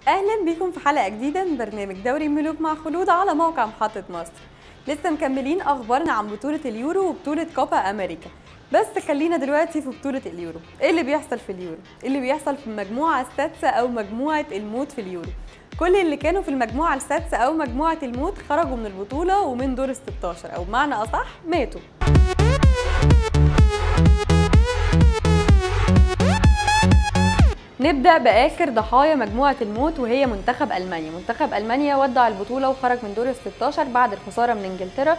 اهلا بيكم في حلقه جديده من برنامج دوري الملوك مع خلود على موقع محطه مصر لسه مكملين اخبارنا عن بطوله اليورو وبطوله كوبا امريكا بس خلينا دلوقتي في بطوله اليورو ايه اللي بيحصل في اليورو ايه اللي بيحصل في المجموعه السادسه او مجموعه الموت في اليورو كل اللي كانوا في المجموعه السادسه او مجموعه الموت خرجوا من البطوله ومن دور ال 16 او بمعنى اصح ماتوا نبدا باخر ضحايا مجموعه الموت وهي منتخب المانيا منتخب المانيا ودع البطوله وخرج من دور ال 16 بعد الخساره من انجلترا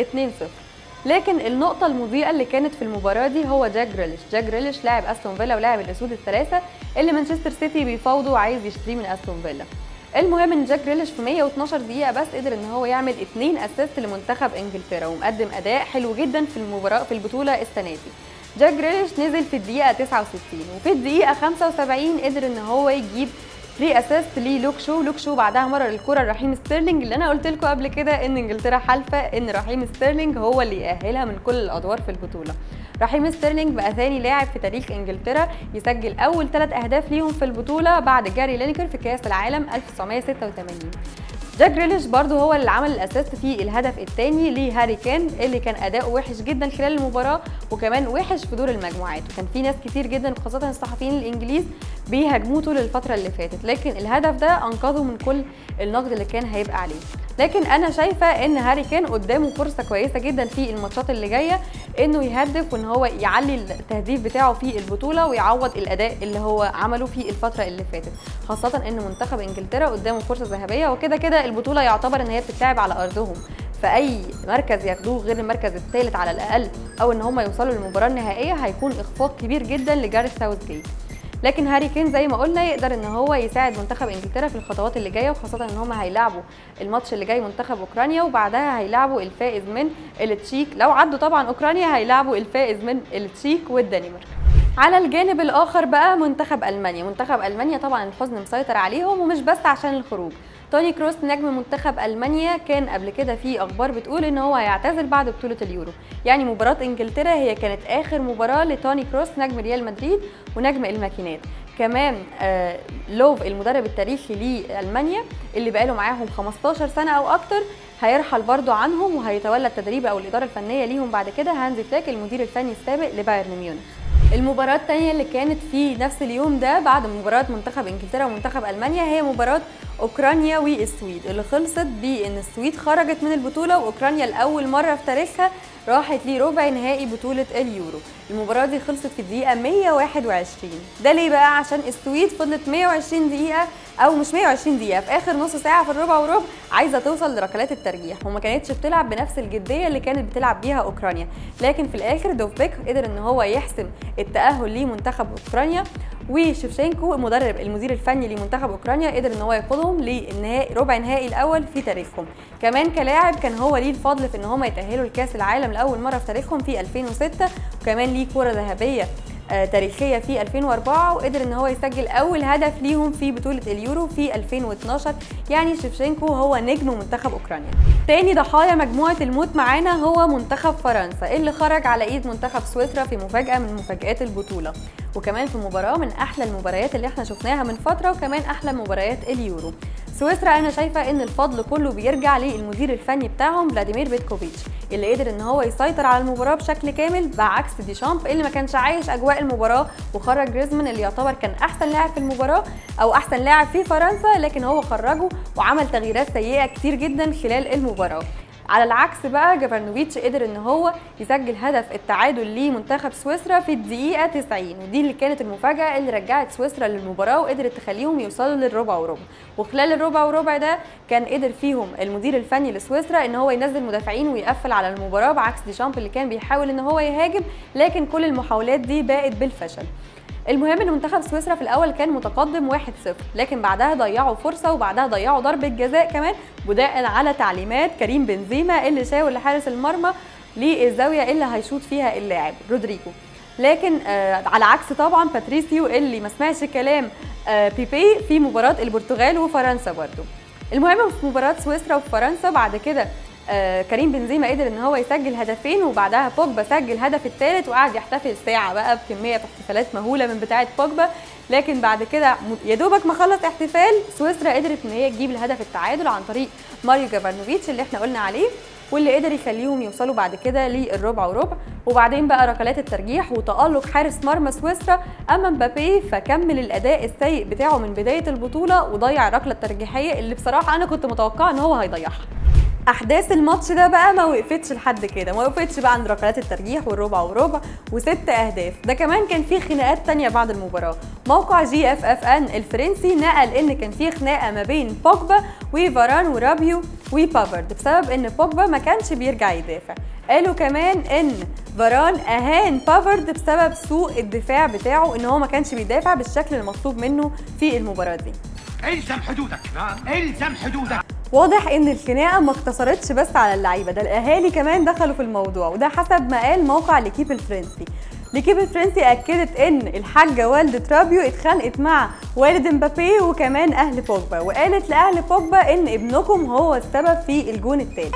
2-0 لكن النقطة المضيئة اللي كانت في المباراة دي هو جاك جريليش، جاك جريليش لاعب استون فيلا ولاعب الاسود الثلاثة اللي مانشستر سيتي بيفاوضه وعايز يشتريه من استون فيلا. المهم ان جاك جريليش في 112 دقيقة بس قدر ان هو يعمل اثنين اسيست لمنتخب انجلترا ومقدم اداء حلو جدا في المباراة في البطولة السنة دي. جاك جريليش نزل في الدقيقة 69 وفي الدقيقة 75 قدر ان هو يجيب فري اسيست للوك شو لوك شو بعدها مرر الكرة لرحيم ستيرلينج اللي انا قلت لكم قبل كده ان انجلترا حالفة ان رحيم ستيرلينج هو اللي يأهلها من كل الادوار في البطولة رحيم ستيرلينج بقى ثاني لاعب في تاريخ انجلترا يسجل اول ثلاث اهداف ليهم في البطولة بعد جاري لينكر في كاس العالم 1986 جاك جريليش برضو هو اللي عمل الاسيست في الهدف الثاني لهاري كين اللي كان اداؤه وحش جدا خلال المباراه وكمان وحش في دور المجموعات وكان في ناس كتير جدا خاصه الصحفيين الانجليز بيهاجموه طول الفتره اللي فاتت لكن الهدف ده انقذه من كل النقد اللي كان هيبقى عليه لكن انا شايفه ان هاري كين قدامه فرصه كويسه جدا في الماتشات اللي جايه انه يهدف وان هو يعلي التهديف بتاعه في البطوله ويعوض الاداء اللي هو عمله في الفتره اللي فاتت خاصه ان منتخب انجلترا قدامه فرصه ذهبيه وكده كده البطوله يعتبر ان هي بتتلعب على ارضهم فاي مركز ياخدوه غير المركز الثالث على الاقل او ان هم يوصلوا للمباراه النهائيه هيكون اخفاق كبير جدا لجاريث ساوث جيت لكن هاري كين زي ما قلنا يقدر ان هو يساعد منتخب انجلترا في الخطوات اللي جايه وخاصه ان هم هيلعبوا الماتش اللي جاي منتخب اوكرانيا وبعدها هيلعبوا الفائز من التشيك لو عدوا طبعا اوكرانيا هيلعبوا الفائز من التشيك والدنمارك على الجانب الاخر بقى منتخب المانيا منتخب المانيا طبعا الحزن مسيطر عليهم ومش بس عشان الخروج توني كروس نجم منتخب المانيا كان قبل كده في اخبار بتقول ان هو هيعتزل بعد بطوله اليورو يعني مباراه انجلترا هي كانت اخر مباراه لتوني كروس نجم ريال مدريد ونجم الماكينات كمان آه لوف المدرب التاريخي لالمانيا اللي بقاله معاهم 15 سنه او اكتر هيرحل برضو عنهم وهيتولى التدريب او الاداره الفنيه ليهم بعد كده هانزي فلاك المدير الفني السابق لبايرن ميونخ المباراة الثانية اللي كانت في نفس اليوم ده بعد مباراة منتخب انجلترا ومنتخب المانيا هي مباراة اوكرانيا والسويد اللي خلصت بان السويد خرجت من البطولة واوكرانيا لاول مرة في تاريخها راحت لربع نهائي بطولة اليورو المباراة دي خلصت في الدقيقة 121 ده ليه بقى عشان السويد فضلت 120 دقيقة او مش 120 دقيقة في اخر نص ساعة في الربع وربع عايزة توصل لركلات الترجيح وما كانتش بتلعب بنفس الجدية اللي كانت بتلعب بيها اوكرانيا لكن في الاخر دوفبيك قدر ان هو يحسم التأهل لمنتخب اوكرانيا وشيفشينكو المدرب المدير الفني لمنتخب اوكرانيا قدر ان هو يقودهم للنهائي ربع النهائي الاول في تاريخهم كمان كلاعب كان هو ليه الفضل في ان هم يتاهلوا لكاس العالم لاول مره في تاريخهم في 2006 وكمان ليه كره ذهبيه تاريخيه في 2004 وقدر ان هو يسجل اول هدف ليهم في بطوله اليورو في 2012 يعني شيفشينكو هو نجم منتخب اوكرانيا تاني ضحايا مجموعه الموت معانا هو منتخب فرنسا اللي خرج على ايد منتخب سويسرا في مفاجاه من مفاجات البطوله وكمان في مباراه من احلى المباريات اللي احنا شفناها من فتره وكمان احلى مباريات اليورو سويسرا انا شايفه ان الفضل كله بيرجع للمدير الفني بتاعهم فلاديمير بيتكوفيتش اللي قدر ان هو يسيطر على المباراه بشكل كامل بعكس ديشامب اللي ما كانش عايش اجواء المباراه وخرج جريزمان اللي يعتبر كان احسن لاعب في المباراه او احسن لاعب في فرنسا لكن هو خرجه وعمل تغييرات سيئه كتير جدا خلال المباراه على العكس بقى جافرنوفيتش قدر ان هو يسجل هدف التعادل لمنتخب سويسرا في الدقيقه 90 ودي اللي كانت المفاجاه اللي رجعت سويسرا للمباراه وقدرت تخليهم يوصلوا للربع وربع وخلال الربع وربع ده كان قدر فيهم المدير الفني لسويسرا ان هو ينزل مدافعين ويقفل على المباراه بعكس ديشامب اللي كان بيحاول ان هو يهاجم لكن كل المحاولات دي باءت بالفشل المهم ان منتخب سويسرا في الاول كان متقدم 1-0 لكن بعدها ضيعوا فرصه وبعدها ضيعوا ضربه جزاء كمان بناء على تعليمات كريم بنزيما اللي شاور لحارس المرمى للزاويه اللي هيشوط فيها اللاعب رودريجو لكن آه على عكس طبعا باتريسيو اللي ما سمعش كلام آه بيبي في مباراه البرتغال وفرنسا برده المهم في مباراه سويسرا وفرنسا بعد كده آه كريم بنزيما قدر ان هو يسجل هدفين وبعدها بوجبا سجل الهدف الثالث وقعد يحتفل ساعه بقى بكميه احتفالات مهوله من بتاعه بوجبا لكن بعد كده م- يا دوبك ما خلص احتفال سويسرا قدرت ان هي تجيب الهدف التعادل عن طريق ماريو جافانوفيتش اللي احنا قلنا عليه واللي قدر يخليهم يوصلوا بعد كده للربع وربع وبعدين بقى ركلات الترجيح وتألق حارس مرمى سويسرا اما مبابي فكمل الاداء السيء بتاعه من بدايه البطوله وضيع الركله الترجيحيه اللي بصراحه انا كنت متوقعه ان هو هيضيعها احداث الماتش ده بقى ما وقفتش لحد كده ما وقفتش بقى عند ركلات الترجيح والربع وربع وست اهداف ده كمان كان في خناقات تانية بعد المباراه موقع جي اف اف ان الفرنسي نقل ان كان في خناقه ما بين بوجبا وفاران ورابيو وبافارد بسبب ان بوجبا ما كانش بيرجع يدافع قالوا كمان ان فاران اهان بافارد بسبب سوء الدفاع بتاعه ان هو ما كانش بيدافع بالشكل المطلوب منه في المباراه دي الزم حدودك الزم حدودك واضح ان الخناقه ما اقتصرتش بس على اللعيبه ده الاهالي كمان دخلوا في الموضوع وده حسب ما قال موقع ليكيب الفرنسي ليكيب الفرنسي اكدت ان الحاجه والده ترابيو اتخانقت مع والد مبابي وكمان اهل بوجبا وقالت لاهل بوجبا ان ابنكم هو السبب في الجون الثالث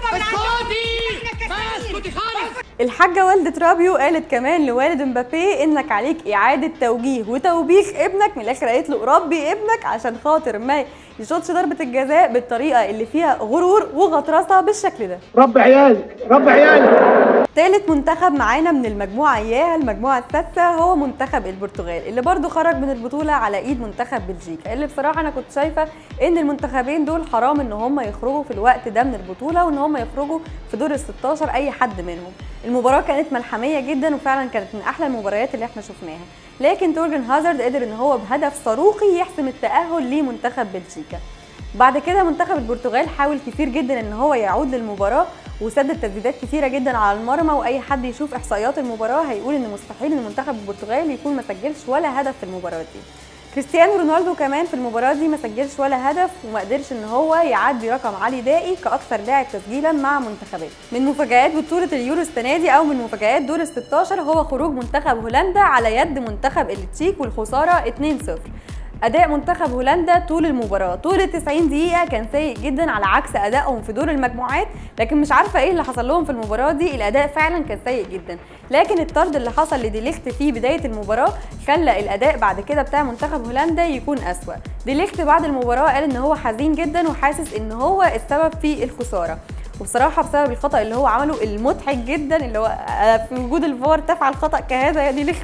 اسكتي اسكتي خالص الحاجة والدة رابيو قالت كمان لوالد مبابي انك عليك اعادة توجيه وتوبيخ ابنك من الاخر قالت له ربي ابنك عشان خاطر ما يشوطش ضربة الجزاء بالطريقة اللي فيها غرور وغطرسة بالشكل ده رب عيالك رب عيالك تالت منتخب معانا من المجموعة اياها المجموعة السادسة هو منتخب البرتغال اللي برضو خرج من البطولة على ايد منتخب بلجيكا اللي بصراحة انا كنت شايفة ان المنتخبين دول حرام ان هم يخرجوا في الوقت ده من البطولة وان هم يخرجوا في دور ال 16 اي حد منهم المباراة كانت ملحمية جدا وفعلا كانت من احلى المباريات اللي احنا شفناها لكن تورجن هازارد قدر ان هو بهدف صاروخي يحسم التأهل لمنتخب بلجيكا بعد كده منتخب البرتغال حاول كتير جدا ان هو يعود للمباراه وسدد تسديدات كتيره جدا على المرمى واي حد يشوف احصائيات المباراه هيقول ان مستحيل ان منتخب البرتغال يكون ما سجلش ولا هدف في المباراه دي كريستيانو رونالدو كمان في المباراه دي ما سجلش ولا هدف وما قدرش ان هو يعدي رقم علي دائي كاكثر لاعب تسجيلا مع منتخبات من مفاجات بطوله اليورو السنه دي او من مفاجات دور ال 16 هو خروج منتخب هولندا على يد منتخب التشيك والخساره 2-0 اداء منتخب هولندا طول المباراه طول ال 90 دقيقه كان سيء جدا على عكس ادائهم في دور المجموعات لكن مش عارفه ايه اللي حصل لهم في المباراه دي الاداء فعلا كان سيء جدا لكن الطرد اللي حصل لديليخت في بدايه المباراه خلى الاداء بعد كده بتاع منتخب هولندا يكون اسوا ديليخت بعد المباراه قال ان هو حزين جدا وحاسس ان هو السبب في الخساره وبصراحة بسبب الخطأ اللي هو عمله المضحك جدا اللي هو آه، في وجود الفار تفعل خطأ كهذا يا ديليخت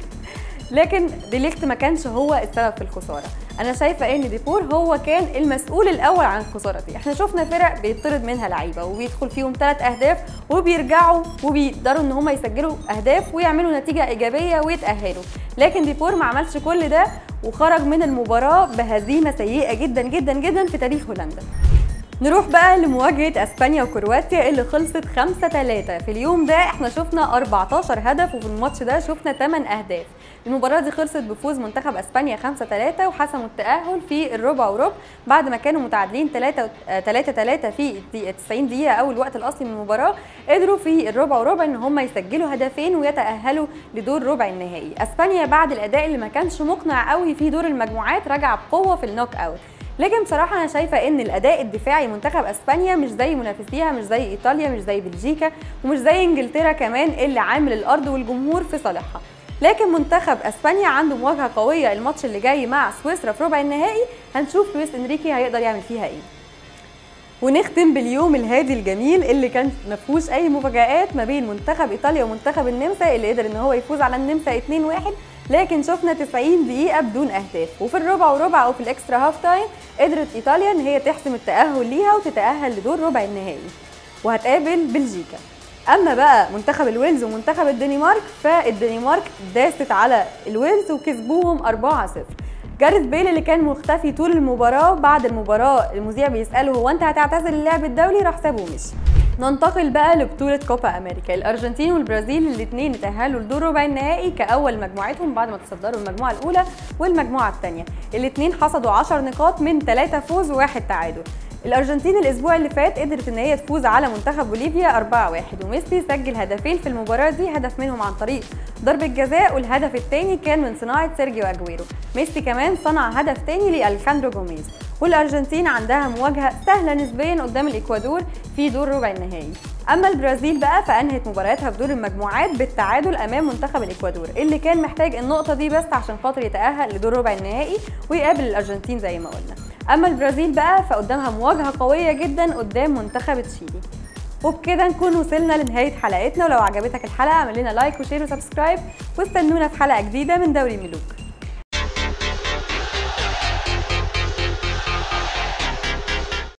لكن ديليخت ما كانش هو السبب في الخساره انا شايفه ان ديبور هو كان المسؤول الاول عن الخساره دي احنا شفنا فرق بيطرد منها لعيبه وبيدخل فيهم ثلاث اهداف وبيرجعوا وبيقدروا ان هم يسجلوا اهداف ويعملوا نتيجه ايجابيه ويتاهلوا لكن ديبور ما عملش كل ده وخرج من المباراه بهزيمه سيئه جدا جدا جدا في تاريخ هولندا نروح بقى لمواجهة اسبانيا وكرواتيا اللي خلصت 5 3 في اليوم ده احنا شفنا 14 هدف وفي الماتش ده شفنا 8 اهداف المباراة دي خلصت بفوز منتخب اسبانيا 5 3 وحسموا التأهل في الربع وربع بعد ما كانوا متعادلين 3 3 3 في الدقيقة 90 دقيقة او الوقت الاصلي من المباراة قدروا في الربع وربع ان هم يسجلوا هدفين ويتأهلوا لدور ربع النهائي اسبانيا بعد الاداء اللي ما كانش مقنع قوي في دور المجموعات رجع بقوة في النوك اوت لكن بصراحة أنا شايفة إن الأداء الدفاعي منتخب أسبانيا مش زي منافسيها مش زي إيطاليا مش زي بلجيكا ومش زي إنجلترا كمان اللي عامل الأرض والجمهور في صالحها لكن منتخب اسبانيا عنده مواجهه قويه الماتش اللي جاي مع سويسرا في ربع النهائي هنشوف لويس انريكي هيقدر يعمل فيها ايه ونختم باليوم الهادي الجميل اللي كان ما فيهوش اي مفاجآت ما بين منتخب ايطاليا ومنتخب النمسا اللي قدر ان هو يفوز على النمسا 2-1 لكن شفنا 90 دقيقة بدون أهداف وفي الربع وربع أو في الإكسترا هاف تايم قدرت إيطاليا إن هي تحسم التأهل ليها وتتأهل لدور ربع النهائي وهتقابل بلجيكا أما بقى منتخب الويلز ومنتخب الدنمارك فالدنمارك داست على الويلز وكسبوهم 4-0 جاريث بيل اللي كان مختفي طول المباراة بعد المباراة المذيع بيسأله هو أنت هتعتزل اللعب الدولي راح سابه ومشي ننتقل بقى لبطولة كوبا أمريكا الأرجنتين والبرازيل الاثنين اتأهلوا لدور ربع النهائي كأول مجموعتهم بعد ما تصدروا المجموعة الأولى والمجموعة الثانية الاثنين حصدوا 10 نقاط من 3 فوز وواحد تعادل الارجنتين الاسبوع اللي فات قدرت ان هي تفوز على منتخب بوليفيا 4-1 وميسي سجل هدفين في المباراه دي هدف منهم عن طريق ضربه جزاء والهدف الثاني كان من صناعه سيرجيو اجويرو ميسي كمان صنع هدف ثاني لالكاندرو جوميز والارجنتين عندها مواجهه سهله نسبيا قدام الاكوادور في دور ربع النهائي اما البرازيل بقى فانهت مبارياتها في دور المجموعات بالتعادل امام منتخب الاكوادور اللي كان محتاج النقطه دي بس عشان خاطر يتاهل لدور ربع النهائي ويقابل الارجنتين زي ما قلنا اما البرازيل بقى فقدامها مواجهه قويه جدا قدام منتخب تشيلي وبكده نكون وصلنا لنهايه حلقتنا ولو عجبتك الحلقه اعمل لنا لايك وشير وسبسكرايب واستنونا في حلقه جديده من دوري الملوك